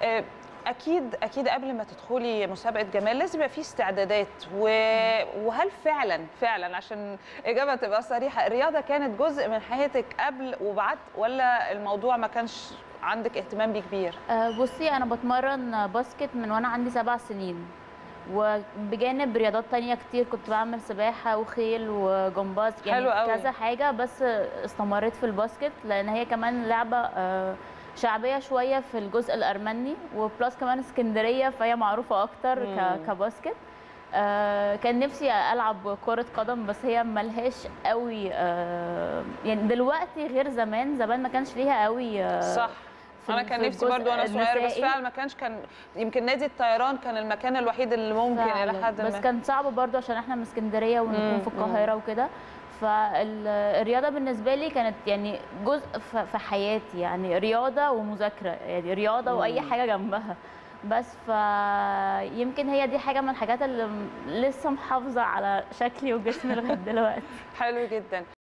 آه، اكيد اكيد قبل ما تدخلي مسابقه جمال لازم يبقى في استعدادات و... وهل فعلا فعلا عشان اجابه تبقى صريحه الرياضه كانت جزء من حياتك قبل وبعد ولا الموضوع ما كانش عندك اهتمام بيه كبير آه، بصي انا بتمرن باسكت من وانا عندي سبع سنين وبجانب رياضات تانية كتير كنت بعمل سباحة وخيل وجمباز يعني حلو قوي. كذا حاجة بس استمريت في الباسكت لأن هي كمان لعبة آه، شعبية شوية في الجزء الأرمني وبلس كمان اسكندرية فهي معروفة أكتر مم. ك- كباسكت آه، كان نفسي ألعب كرة قدم بس هي ملهاش قوي آه، يعني دلوقتي غير زمان زمان ما كانش ليها قوي آه، صح في انا ال- كان في نفسي الجزء برضو وانا صغيره بس النسائي. فعلا ما كانش كان يمكن نادي الطيران كان المكان الوحيد اللي ممكن الى فعلاً. حد بس ما كان صعب برضو عشان احنا من اسكندريه مم، ونكون في مم. القاهره وكده فالرياضه بالنسبه لي كانت يعني جزء ف- في حياتي يعني رياضه ومذاكره يعني رياضه واي مم. حاجه جنبها بس فيمكن هي دي حاجه من الحاجات اللي م- لسه محافظه على شكلي وجسمي لغايه دلوقتي حلو جدا